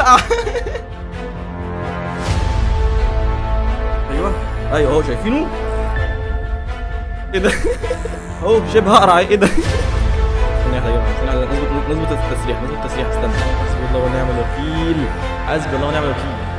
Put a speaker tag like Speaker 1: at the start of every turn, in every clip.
Speaker 1: هقع ايوه ايوه اهو شايفينه ايه ده اهو شبه هقرع ايه ده ثانية واحدة يا جماعة ثانية واحدة نظبط نظبط التسريح نظبط التسريح استنى حسبي الله ونعم الوكيل حسبي الله ونعم الوكيل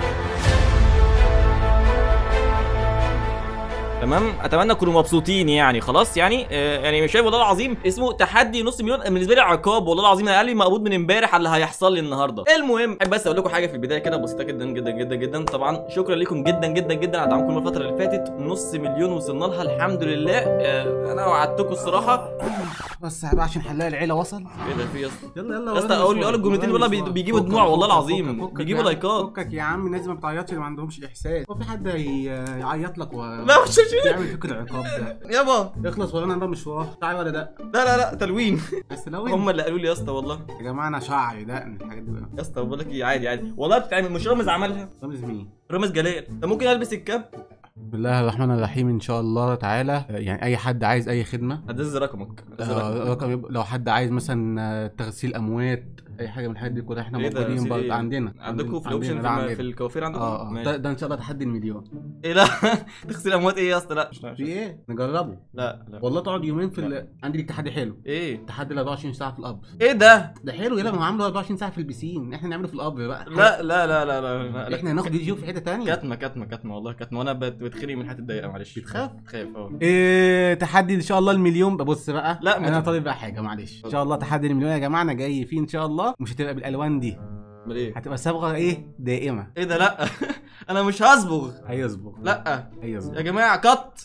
Speaker 1: تمام اتمنى تكونوا مبسوطين يعني خلاص يعني آه يعني مش شايف والله العظيم اسمه تحدي نص مليون بالنسبه لي عقاب والله العظيم انا قال مقبوض من امبارح على اللي هيحصل لي النهارده المهم احب بس اقول لكم حاجه في البدايه كده بسيطه جدا جدا جدا جدا طبعا شكرا لكم جدا جدا جدا على دعمكم الفتره اللي فاتت نص مليون وصلنا لها الحمد لله آه انا وعدتكم الصراحه
Speaker 2: بس بقى عشان حلاق العيله وصل
Speaker 1: ايه ده في يا اسطى
Speaker 2: يلا يلا
Speaker 1: يا اسطى اقول اقول الجملتين والله بي- بيجيبوا دموع والله العظيم بيجيبوا لايكات
Speaker 2: فكك يا عم الناس ما بتعيطش اللي ما عندهمش احساس هو في حد هي- يعيط لك و
Speaker 1: لا مش مش-
Speaker 2: يعمل فيك العقاب ده
Speaker 1: يابا
Speaker 2: اخلص ورانا ده مشوار شعري ولا ده
Speaker 1: لا لا لا تلوين
Speaker 2: بس لو
Speaker 1: هم اللي قالوا لي يا اسطى والله
Speaker 2: يا جماعه انا شعري دقن الحاجات دي بقى
Speaker 1: يا اسطى بقول لك ايه عادي عادي والله بتتعمل مش رامز عملها
Speaker 2: رامز مين
Speaker 1: رامز جلال طب ممكن البس الكاب
Speaker 2: بسم الله الرحمن الرحيم ان شاء الله تعالى يعني اي حد عايز اي خدمه
Speaker 1: هدز رقمك هدز
Speaker 2: آه،
Speaker 1: رقمك.
Speaker 2: رقم يبقى- لو حد عايز مثلا آه، تغسيل اموات اي حاجه من الحاجات دي كلها احنا
Speaker 1: ايه ده؟
Speaker 2: موجودين
Speaker 1: تغسيل
Speaker 2: برضه
Speaker 1: ايه؟
Speaker 2: عندنا
Speaker 1: عندكم في
Speaker 2: عندنا-
Speaker 1: الاوبشن
Speaker 2: ده
Speaker 1: في,
Speaker 2: عندنا.
Speaker 1: في الكوافير عندكم
Speaker 2: اه اه
Speaker 1: ماشي.
Speaker 2: ده, ده ان شاء الله تحدي المليون
Speaker 1: ايه لا تغسيل اموات ايه يا اسطى لا
Speaker 2: في ايه نجربه
Speaker 1: لا لا
Speaker 2: والله تقعد يومين في ال... عندي ليك تحدي حلو
Speaker 1: ايه
Speaker 2: تحدي ال 24 ساعه في القبر
Speaker 1: ايه ده
Speaker 2: ده حلو يلا ما هو عامله 24 ساعه في البسين احنا نعمله في القبر بقى
Speaker 1: لا لا لا لا لا, لا.
Speaker 2: احنا هناخد فيديو في حته تانية
Speaker 1: كتمه كتمه كتمه والله كتمه وانا بت- بتخنق من حته ضيقه معلش
Speaker 2: بتخاف؟
Speaker 1: بخاف اه
Speaker 2: ايه تحدي ان شاء الله المليون بص بقى
Speaker 1: لا، ما
Speaker 2: انا
Speaker 1: تب-
Speaker 2: طالب بقى حاجه معلش ان شاء الله تحدي المليون يا جماعه انا جاي فيه ان شاء الله مش هتبقى بالالوان دي
Speaker 1: امال ايه
Speaker 2: هتبقى صبغه ايه دائمه
Speaker 1: ايه ده لا انا مش هصبغ
Speaker 2: هيصبغ
Speaker 1: لا
Speaker 2: هيصبغ
Speaker 1: يا جماعه كت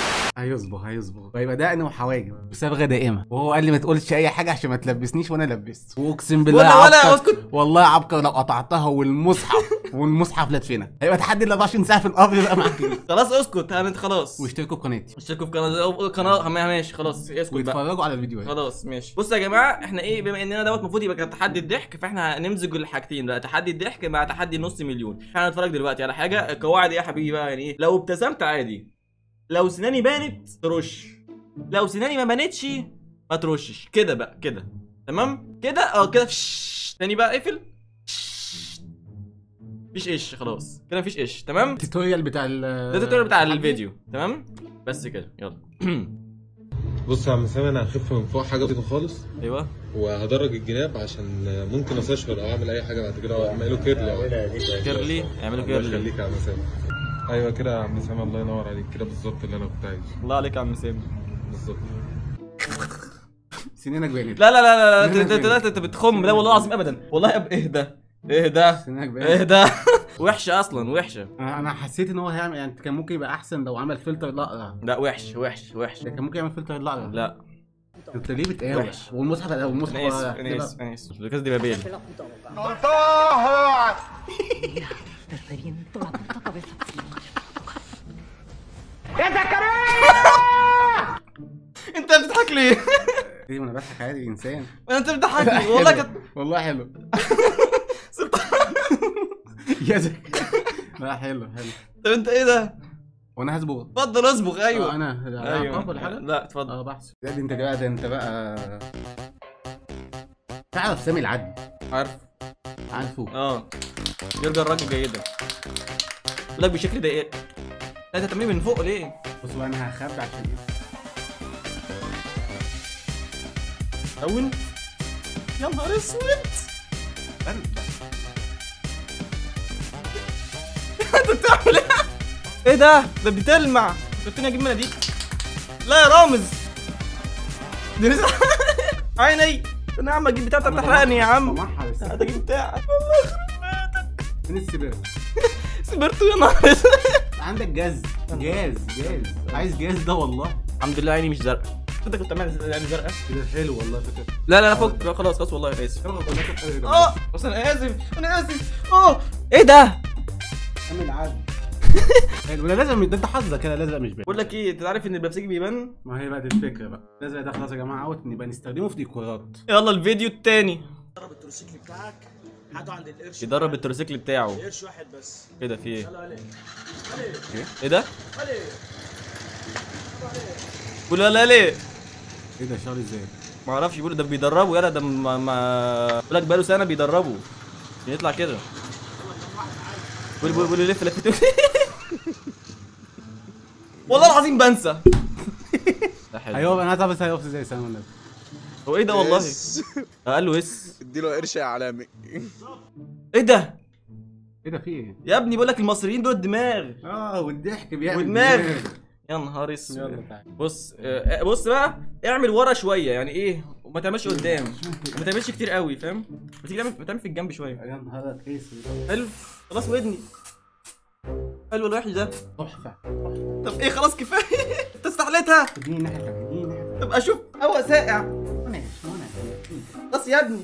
Speaker 2: هيصبغ هيصبغ ويبقى دقن وحواجب بصبغه دائمه وهو قال لي ما تقولش اي حاجه عشان ما تلبسنيش وانا لبست واقسم بالله
Speaker 1: ولا ولا
Speaker 2: عبقر-
Speaker 1: اسكت
Speaker 2: والله عبقر لو قطعتها والمصحف والمصحف لدفنا هيبقى تحدي ال 24 ساعه في القبر بقى معاك
Speaker 1: خلاص اسكت انا خلاص
Speaker 2: واشتركوا في قناتي
Speaker 1: اشتركوا في قناه قناه ماشي خلاص اسكت بقى
Speaker 2: ويتفرجوا على الفيديوهات
Speaker 1: خلاص ماشي بصوا يا جماعه احنا ايه بما اننا دوت المفروض يبقى كان تحدي الضحك فاحنا هنمزج الحاجتين بقى تحدي الضحك مع تحدي نص مليون احنا هنتفرج دلوقتي على حاجه قواعد ايه يا حبيبي بقى يعني ايه لو ابتسمت عادي لو سناني بانت ترش لو سناني ما بانتش ما ترشش كده بقى كده تمام كده اه كده فش تاني بقى اقفل فش. مفيش قش خلاص كده مفيش قش تمام
Speaker 2: التوتوريال بتاع ال
Speaker 1: ده التوتوريال بتاع الفيديو تمام بس كده يلا
Speaker 3: بص يا عم سامي انا هخف من فوق حاجه بسيطه خالص
Speaker 1: ايوه
Speaker 3: وهدرج الجناب عشان ممكن استشفى او اعمل اي حاجه بعد كده او اعمله كيرلي أو-
Speaker 1: كيرلي اعملوا
Speaker 3: الله
Speaker 1: كيرلي
Speaker 3: يخليك يا عم سامي ايوه كده يا عم سامي الله ينور عليك كده بالظبط اللي انا كنت عايزه
Speaker 1: الله عليك يا عم سامي
Speaker 3: بالظبط
Speaker 2: سنينك بانت
Speaker 1: لا لا لا لا انت انت انت انت بتخم لا والله العظيم ابدا والله أب... اهدى اهدى
Speaker 2: سنينك بانت
Speaker 1: اهدى وحشه اصلا وحشه
Speaker 2: انا أنا حسيت ان هو هيعمل يعني كان ممكن يبقى احسن لو عمل فلتر لا
Speaker 1: لا وحش وحش وحش
Speaker 2: كان ممكن يعمل فلتر لا
Speaker 1: لا
Speaker 2: انت ليه بتقاوح
Speaker 1: وحش.
Speaker 2: والمصحف والمصحف
Speaker 1: انا اسف انا اسف انا اسف لوكاس دي بابيل
Speaker 4: Te reviento la puta cabeza.
Speaker 1: انت بتضحك ليه؟
Speaker 2: ايه ما انا بضحك عادي انسان
Speaker 1: انت بتضحكني والله
Speaker 2: حلو.
Speaker 1: كنت
Speaker 2: والله حلو يا زك لا حلو حلو
Speaker 1: طب انت ايه ده؟
Speaker 2: وانا هصبغ
Speaker 1: اتفضل اصبغ
Speaker 2: آه،
Speaker 1: ايوه
Speaker 2: انا
Speaker 1: ايوه
Speaker 2: ولا حاجه
Speaker 1: لا اتفضل
Speaker 2: اه بحث لا دي انت بقى ده انت بقى تعرف سامي العدل
Speaker 1: عارف
Speaker 2: عارفه
Speaker 1: اه يرجى الرجل جيدا بقول لك بشكل دقيق لا انت تعمليه من فوق ليه؟
Speaker 2: بص بقى انا هخبي عشان ايه
Speaker 1: اول يا نهار اسود انت بتعمل ايه؟ ايه ده؟ ده بتلمع كنتني اجيب مناديل لا يا رامز دي نزل عيني انا يا عم اجيب بتاع بتاع تحرقني يا عم
Speaker 2: طمعها بس
Speaker 1: هات اجيب بتاعك والله يخرب بيتك
Speaker 2: فين السباق
Speaker 1: سبرتو يا نهار اسود
Speaker 2: عندك جاز جاز جاز عايز جاز ده والله
Speaker 1: الحمد لله عيني مش زرقاء انت كنت عامل عيني زرقاء
Speaker 2: كده حلو والله فكره
Speaker 1: لا لا لا فوق لا خلاص خلاص والله انا اسف اه بس انا اسف انا اسف اه ايه ده؟
Speaker 2: سامي العدل حلو لا لازم ده انت حظك كده لازم مش باين
Speaker 1: بقول لك ايه انت عارف ان البنفسجي بيبان
Speaker 2: ما هي بقى دي الفكره بقى لازم ده خلاص يا جماعه اوت نبقى نستخدمه في ديكورات
Speaker 1: يلا الفيديو التاني
Speaker 5: ضرب التروسيكل بتاعك هاته عند القرش
Speaker 1: يدرب التروسيكل بتاعه
Speaker 5: قرش واحد بس
Speaker 1: ايه ده في ايه؟
Speaker 5: يلا عليك
Speaker 1: ايه ده؟
Speaker 5: عليك
Speaker 1: قول لا لا ليه؟
Speaker 2: ايه ده شغال ازاي
Speaker 1: ما اعرفش بيقول ده بيدربه يلا ده ما ما بقول لك بقاله سنه بيدربه يطلع كده بقول بقول بقول لف لف والله العظيم بنسى ده حلو
Speaker 2: ايوه انا عايز اعرف هيقف ازاي سلام النبي
Speaker 1: هو ايه ده والله
Speaker 6: يس.
Speaker 1: قال له اس
Speaker 6: اديله قرش يا عالمي
Speaker 1: ايه ده
Speaker 2: ايه ده في ايه؟
Speaker 1: يا ابني بقول لك المصريين دول دماغ
Speaker 2: اه والضحك بيعمل
Speaker 1: ودماغ يا نهار اسود
Speaker 2: يلا تعالى
Speaker 1: بص آه، بص بقى اعمل ورا شويه يعني ايه وما تعملش قدام ما تعملش كتير قوي فاهم ما تيجي تعمل تعمل في الجنب شويه
Speaker 2: يا نهار اسود
Speaker 1: حلو خلاص ودني حلو الوحش ده
Speaker 2: تحفه
Speaker 1: طب ايه خلاص كفايه انت استحليتها
Speaker 2: اديني ناحيتك اديني ناحيتك
Speaker 1: طب اشوف هوا ساقع
Speaker 2: ماشي وانا
Speaker 1: خلاص يا ابني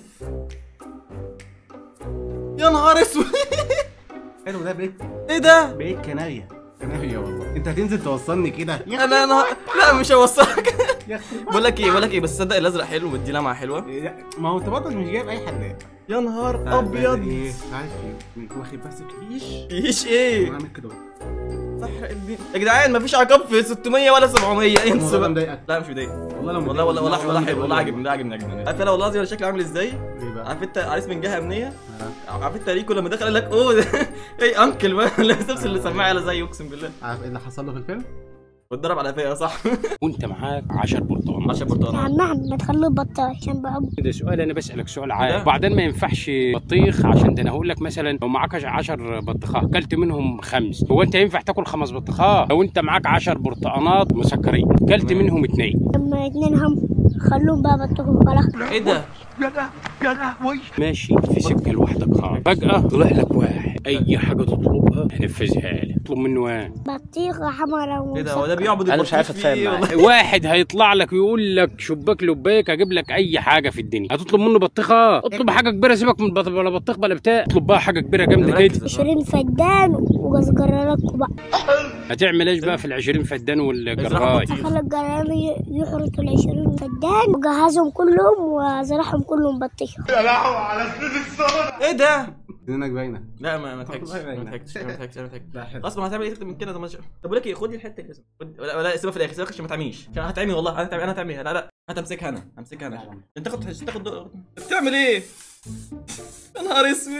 Speaker 1: يا نهار اسود
Speaker 2: حلو ده بيت
Speaker 1: ايه ده
Speaker 2: بيت كناريا كناريا والله انت هتنزل توصلني كده يا
Speaker 1: انا انا لا مش هوصلك
Speaker 2: يا اختي
Speaker 1: بقول لك ايه بقول لك ايه بس صدق الازرق حلو ودي لمعه حلوه
Speaker 2: لا، ما هو انت برضه مش جايب اي حلاق
Speaker 1: يا نهار
Speaker 2: ايه
Speaker 1: ابيض
Speaker 2: عارف ايه واخد بس كليش
Speaker 1: ايش ايه
Speaker 2: وعامل كده
Speaker 1: احرق الدين يا جدعان مفيش عقاب في 600 ولا 700 انسوا
Speaker 2: الموضوع ده
Speaker 1: بقى
Speaker 2: مضايقك
Speaker 1: لا مش مضايق
Speaker 2: والله لو
Speaker 1: والله والله والله والله حلو والله
Speaker 2: عاجبني
Speaker 1: عاجبني ده عاجبني عاجبني عاجبني عارف انا والله العظيم انا شكلي عامل ازاي
Speaker 2: ايه بقى؟
Speaker 1: عارف انت عريس من جهه امنيه
Speaker 2: آه.
Speaker 1: عارف انت ريكو لما دخل قال لك اوه ده ايه انكل بقى لابس نفس اللي سماعي على زيه اقسم بالله
Speaker 2: عارف ايه اللي حصل له في الفيلم؟
Speaker 1: واتضرب على فيا صح
Speaker 7: وانت معاك 10 برتقال
Speaker 1: 10
Speaker 8: يا
Speaker 1: برتقانات
Speaker 8: عم احمد خليه بطل عشان بحبه
Speaker 7: ده سؤال انا بسالك سؤال
Speaker 1: ده؟
Speaker 7: عام وبعدين ما ينفعش بطيخ عشان ده انا هقول لك مثلا لو معاك 10 بطيخات اكلت منهم خمس هو انت ينفع تاكل خمس بطيخات لو انت معاك 10 برتقانات مسكرين اكلت منهم اثنين
Speaker 8: لما اتنين هم خلوهم بقى بطلوا خلاص
Speaker 1: ايه ده
Speaker 7: ماشي في سكه لوحدك خالص فجاه طلع لك واحد اي حاجه تطلبها هنفذها لك اطلب منه ايه
Speaker 8: بطيخة حمرا
Speaker 1: ايه ده هو ده بيعبد
Speaker 9: أنا مش عارف
Speaker 1: البطيخ
Speaker 9: أتفاهم
Speaker 1: فيه
Speaker 9: معاه.
Speaker 1: والله.
Speaker 7: واحد هيطلع لك ويقول لك شباك لبيك اجيب لك اي حاجه في الدنيا هتطلب منه بطيخه اطلب حاجه كبيره سيبك من بط- ولا بطيخ ولا بتاع اطلب بقى حاجه كبيره جامده
Speaker 1: مركز
Speaker 7: كده
Speaker 1: يا صاحبي.
Speaker 8: عشرين فدان وجزجراركوا بقى
Speaker 7: هتعمل ايش بقى في العشرين فدان والجراي
Speaker 1: بطيخ.
Speaker 8: خلى الجرارين ي- يحرطوا العشرين فدان وجهزهم كلهم وزرعهم كلهم بطيخة
Speaker 1: ايه ده
Speaker 2: سنانك باينه
Speaker 1: لا ما ما ضحكتش
Speaker 2: والله
Speaker 1: ما
Speaker 2: باينة.
Speaker 1: ضحكتش ما ضحكتش ما ضحكتش
Speaker 2: لا حلو
Speaker 1: خلاص ما هتعمل ايه اكتر من كده طب ما ش- طب بقول لك ايه خد لي الحته دي بس خد- لا لا سيبها في الاخر سيبها عشان ما تعميش عشان هتعمي والله انا هتعمي انا هتعمي لا لا هتمسكها انا همسكها انا عشان انت تاخد عشان تاخد دور. بتعمل ايه؟ يا نهار اسود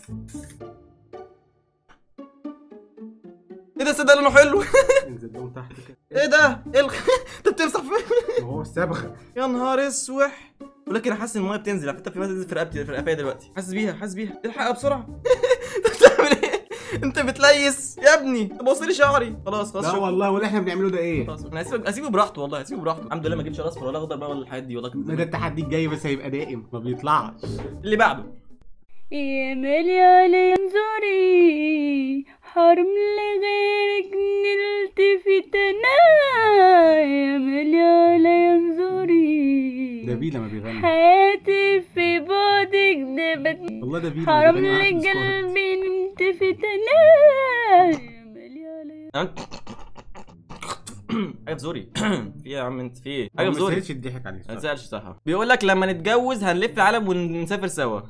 Speaker 1: ايه ده صدق لونه حلو
Speaker 2: انزل لهم تحت كده
Speaker 1: ايه ده؟ ايه الخ... انت بتمسح فين؟
Speaker 2: وهو الصبغه
Speaker 1: يا نهار اسوح بقول لك انا حاسس ان الميه بتنزل عارف انت في ميه بتنزل في رقبتي في رقبتي دلوقتي حاسس بيها حاسس بيها الحقها بسرعه انت بتعمل ايه؟ انت بتليس يا ابني طب وصل لي شعري خلاص خلاص
Speaker 2: لا
Speaker 1: شكرا.
Speaker 2: والله واللي احنا بنعمله ده ايه؟
Speaker 1: خلاص انا هسيبه هسيبه براحته والله هسيبه براحته الحمد لله ما جبتش اصفر ولا اخضر بقى ولا الحاجات دي والله كنت
Speaker 2: ده التحدي الجاي بس هيبقى دائم ما بيطلعش
Speaker 1: اللي بعده
Speaker 10: يا مالي على ينظري حرم لغيرك نلتفت انا يا مالي على ينظري
Speaker 2: ده بيه لما بيغني
Speaker 10: حياتي في بعدك دبت
Speaker 2: والله ده بيه لما
Speaker 10: حرم
Speaker 2: بيغني معاه في الديسكورد.
Speaker 10: لقلبي نلتفت انا يا مالي على
Speaker 1: أنا- حاجه في زوري في يا عم انت في ايه؟ حاجه
Speaker 2: هو
Speaker 1: في
Speaker 2: ما
Speaker 1: زوري
Speaker 2: يستاهلش الضحك عليه
Speaker 1: ما
Speaker 2: الصراحة.
Speaker 1: تسالش صح بيقول لك لما نتجوز هنلف العالم ونسافر سوا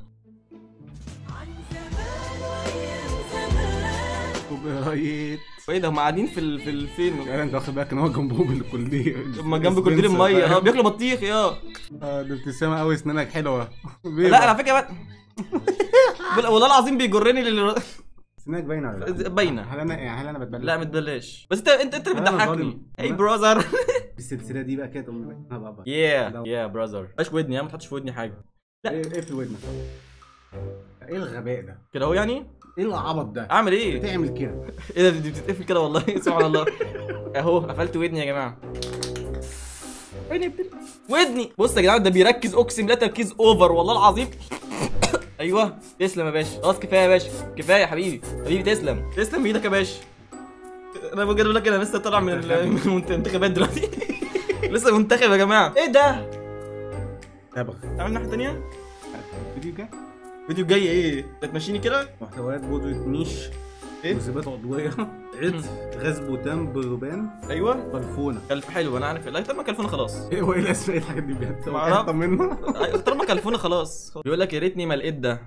Speaker 2: وبرايت
Speaker 1: وايه ده هم قاعدين في ال... في ال... فين؟
Speaker 2: يعني انت واخد بالك ان هو جنبهم الكليه
Speaker 1: هم جنب كولدير الميه اه بياكلوا بطيخ يا
Speaker 2: اه ده ابتسامه قوي اسنانك حلوه
Speaker 1: لا على فكره بقى بقول- والله العظيم بيجرني لل...
Speaker 2: اسنانك باينه ولا لا؟
Speaker 1: باينه
Speaker 2: هل انا يعني هل انا بتبلع؟
Speaker 1: لا متبلاش بس انت انت انت اللي
Speaker 2: أنا
Speaker 1: بتضحكني
Speaker 2: ظالم.
Speaker 1: اي
Speaker 2: أنا-
Speaker 1: براذر
Speaker 2: السلسله دي بقى كده تقوم باينها بقى بقى.
Speaker 1: يا يا براذر مش ودني يا ما تحطش في ودني حاجه لا.
Speaker 2: ايه ايه في ودنك ايه الغباء ده؟
Speaker 1: كده اهو يعني
Speaker 2: ايه العبط ده؟
Speaker 1: اعمل ايه؟
Speaker 2: بتعمل كده
Speaker 1: ايه ده دي بتتقفل كده والله سبحان الله اهو قفلت ودني يا جماعه ودني بتل- ودني بص يا جدعان ده بيركز اقسم لا تركيز اوفر والله العظيم ايوه تسلم يا باشا خلاص كفايه يا باشا كفايه يا حبيبي حبيبي تسلم تسلم بايدك يا باشا انا بجد بقول لك انا لسه طالع من ال- من المنتخبات دلوقتي لسه منتخب يا جماعه ايه ده؟
Speaker 2: تبغى
Speaker 1: تعمل ناحيه ثانيه
Speaker 2: فيديو كده
Speaker 1: فيديو جاي ايه؟ تمشيني كده؟
Speaker 2: محتويات بودرة نيش
Speaker 1: إيه؟
Speaker 2: مذيبات عضوية عطر غاز بوتان بالروبان
Speaker 1: ايوه
Speaker 2: كلفونة
Speaker 1: كلف حلو انا عارف لا طب ما كلفونا خلاص
Speaker 2: ايه هو ايه الاسماء إيه الحاجات دي بجد؟
Speaker 1: ما أعرف.
Speaker 2: طب منه
Speaker 1: أي- طالما كلفونا خلاص بيقول لك يا ريتني ما لقيت ده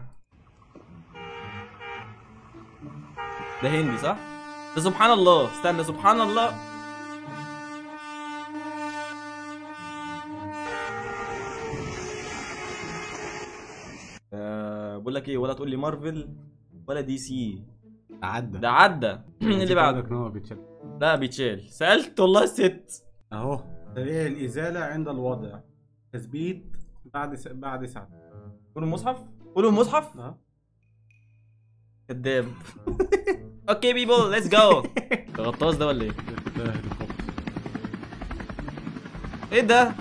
Speaker 1: ده هندي صح؟ ده سبحان الله استنى سبحان الله آه بقول لك ايه ولا تقول لي مارفل ولا دي سي
Speaker 2: عدى
Speaker 1: ده عدى اللي بعده
Speaker 2: بعدك هو بيتشال
Speaker 1: لا بيتشال سالت والله ست
Speaker 2: اهو سريع الازاله عند الوضع تثبيت بعد س... بعد ساعه
Speaker 1: قولوا المصحف قولوا المصحف
Speaker 2: اه
Speaker 1: كداب اوكي بيبل ليتس جو غطاس ده ولا ايه؟
Speaker 2: ده هليكوبتر.
Speaker 1: ايه ده؟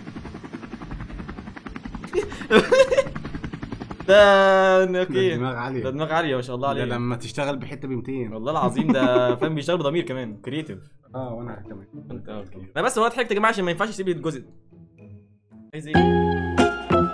Speaker 1: ده
Speaker 2: ده
Speaker 1: اوكي
Speaker 2: دماغ عاليه
Speaker 1: ده دماغ عاليه ما شاء الله
Speaker 2: ده
Speaker 1: عليه
Speaker 2: لما تشتغل بحته ب 200
Speaker 1: والله العظيم ده فاهم بيشتغل بضمير كمان كريتيف
Speaker 2: اه وانا كمان
Speaker 1: انت اوكي انا بس هو ضحكت يا جماعه عشان ما ينفعش يسيب الجزء ده عايز ايه؟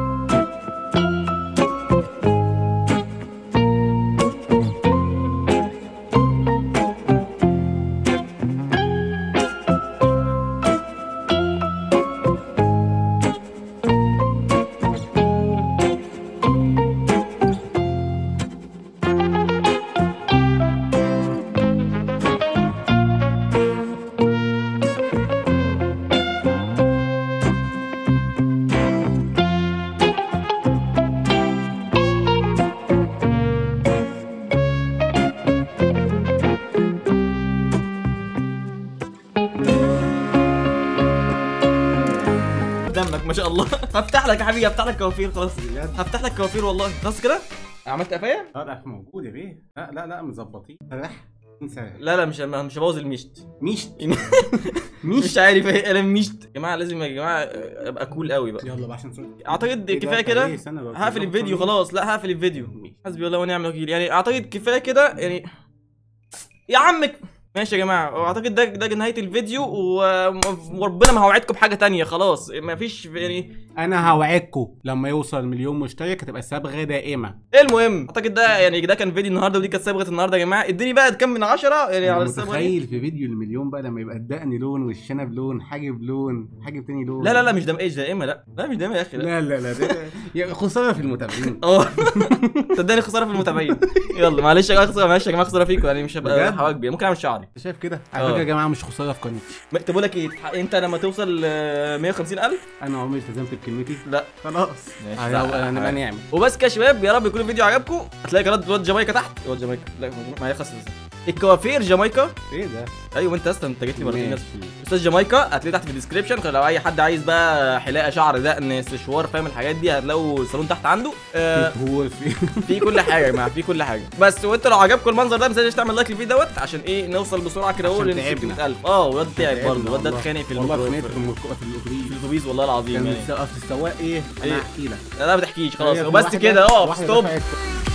Speaker 1: دمك ما شاء الله هفتح لك يا حبيبي هفتح لك كوافير خلاص هفتح لك كوافير والله خلاص كده عملت قفايا
Speaker 2: اه لا موجود يا بيه لا لا لا مظبطين ريح انسى
Speaker 1: لا لا مش مش هبوظ المشت
Speaker 2: ميشت
Speaker 1: مش عارف ايه انا مشت يا جماعه لازم يا جماعه ابقى كول قوي بقى
Speaker 2: يلا بقى عشان نصور.
Speaker 1: اعتقد
Speaker 2: إيه ده؟
Speaker 1: كفايه
Speaker 2: أنت
Speaker 1: كده
Speaker 2: إيه؟ استنى بقى.
Speaker 1: هقفل الفيديو
Speaker 2: نظام
Speaker 1: خلاص لا هقفل الفيديو حسبي الله ونعم الوكيل يعني اعتقد كفايه كده يعني يا عمك ماشي يا جماعه اعتقد ده ده نهايه الفيديو و- وربنا ما هوعدكم بحاجه تانية خلاص ما فيش يعني
Speaker 2: انا هوعدكم لما يوصل مليون مشترك هتبقى صبغه دائمه
Speaker 1: المهم اعتقد ده يعني ده كان فيديو النهارده ودي كانت صبغه النهارده يا جماعه اديني بقى كام من عشرة يعني على
Speaker 2: أنا
Speaker 1: الصبغه دي.
Speaker 2: متخيل في فيديو المليون بقى لما يبقى الدقن لون والشنب لون حاجب لون حاجب تاني لون
Speaker 1: لا لا لا مش دم ايش دائمه لا لا مش دائمه يا اخي لا
Speaker 2: لا لا لا ده يا خساره في المتابعين
Speaker 1: اه صدقني خساره في المتابعين يلا معلش يا جماعه خساره معلش يا جماعه خساره فيكم يعني مش هبقى
Speaker 2: بجد؟
Speaker 1: حواجبي ممكن اعمل شعري
Speaker 2: انت شايف كده على
Speaker 1: آه.
Speaker 2: فكره يا جماعه مش خساره في قناتي
Speaker 1: ما- طب بقول لك ايه تح- انت لما توصل ل 150000
Speaker 2: انا عمري التزمت بكلمتي
Speaker 1: لا
Speaker 2: خلاص
Speaker 1: ماشي.
Speaker 2: هي-
Speaker 1: لا،
Speaker 2: نبقى
Speaker 1: لا.
Speaker 2: نعمل
Speaker 1: وبس كده يا شباب يا رب يكون الفيديو عجبكم هتلاقي قناه الواد جامايكا تحت الواد جامايكا لا ما يخص الكوافير جامايكا
Speaker 2: ايه ده
Speaker 1: ايوه انت اصلا انت جيت لي مرتين
Speaker 2: ماشي.
Speaker 1: استاذ جامايكا هتلاقيه تحت في الديسكربشن لو اي حد عايز بقى حلاقه شعر دقن استشوار فاهم الحاجات دي هتلاقوا الصالون تحت عنده آه
Speaker 2: هو في
Speaker 1: في كل حاجه يا جماعه في كل حاجه بس وانت لو عجبكم المنظر ده ما تنساش تعمل لايك للفيديو دوت عشان ايه نوصل بسرعه كده اهو
Speaker 2: عشان
Speaker 1: ل
Speaker 2: تعبنا.
Speaker 1: 600000 اه والواد تعب برضه الواد ده
Speaker 2: والله.
Speaker 1: اتخانق في
Speaker 2: والله
Speaker 1: الميكرو-
Speaker 2: اتخانقت في المركبه في الاتوبيس
Speaker 1: في الاتوبيس والله العظيم
Speaker 2: كان
Speaker 1: يعني
Speaker 2: الس- في السواق ايه
Speaker 1: إيه؟
Speaker 2: انا احكي لك
Speaker 1: لا لا ما تحكيش خلاص
Speaker 2: هي في
Speaker 1: وبس
Speaker 2: واحدة-
Speaker 1: كده اه
Speaker 2: واحدة
Speaker 1: ستوب
Speaker 2: دفعت-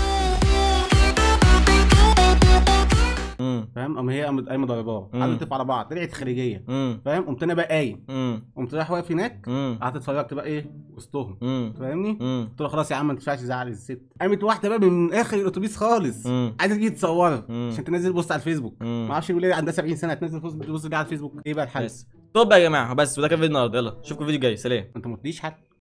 Speaker 1: امم
Speaker 2: فاهم قام هي قامت قايمه ضرباه
Speaker 1: مم.
Speaker 2: قعدوا يتفقوا على بعض طلعت خارجيه
Speaker 1: امم
Speaker 2: فاهم قمت انا بقى قايم
Speaker 1: امم
Speaker 2: قمت رايح واقف هناك
Speaker 1: امم
Speaker 2: قعدت اتفرجت بقى ايه وسطهم
Speaker 1: امم
Speaker 2: فاهمني
Speaker 1: امم
Speaker 2: قلت له خلاص يا عم ما ينفعش تزعل الست قامت واحده بقى من اخر الاتوبيس خالص
Speaker 1: مم.
Speaker 2: عايزه تيجي تصورها
Speaker 1: مم.
Speaker 2: عشان تنزل بوست على الفيسبوك
Speaker 1: مم.
Speaker 2: ما اعرفش يقول ايه عندها 70 سنه تنزل بوست بوست دي على الفيسبوك ايه بقى الحل
Speaker 1: بس طب يا جماعه بس وده كان فيديو النهارده يلا اشوفكم الفيديو الجاي سلام
Speaker 2: انت ما قلتليش حل